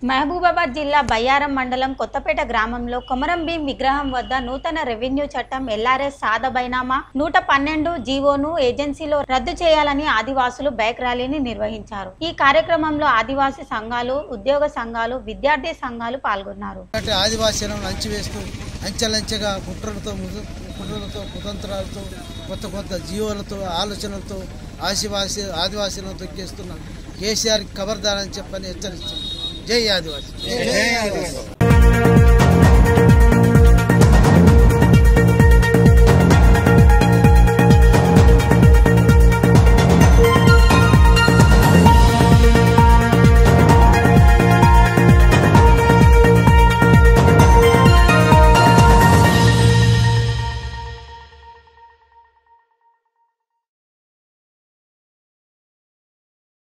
మహబూబాబాద్ జిల్లా బయ్యారం మండలం కొత్తపేట గ్రామంలో కొమరం భీం విగ్రహం వద్ద నూతన రెవెన్యూ చట్టం ఎల్ఆర్ఎస్ సాధబైనామా నూట పన్నెండు జీవోను ఏజెన్సీలో రద్దు చేయాలని ఆదివాసులు బైక్ ర్యాలీని నిర్వహించారు ఈ కార్యక్రమంలో ఆదివాసీ సంఘాలు ఉద్యోగ సంఘాలు విద్యార్థి సంఘాలు పాల్గొన్నారు అంటే ఆదివాసీలను అంచివేస్తూ అంచెలంచెగా కుట్రలతో ముదు- కుట్రలతో కుతంత్రాలతో కొత్త కొత్త జీవోలతో ఆలోచనలతో ఆదివాసీ ఆదివాసీలను తొక్కేస్తున్న కేసీఆర్ ఖబర్దారని చెప్పని హెచ్చరిస్తుంది జై ఆదివాసీ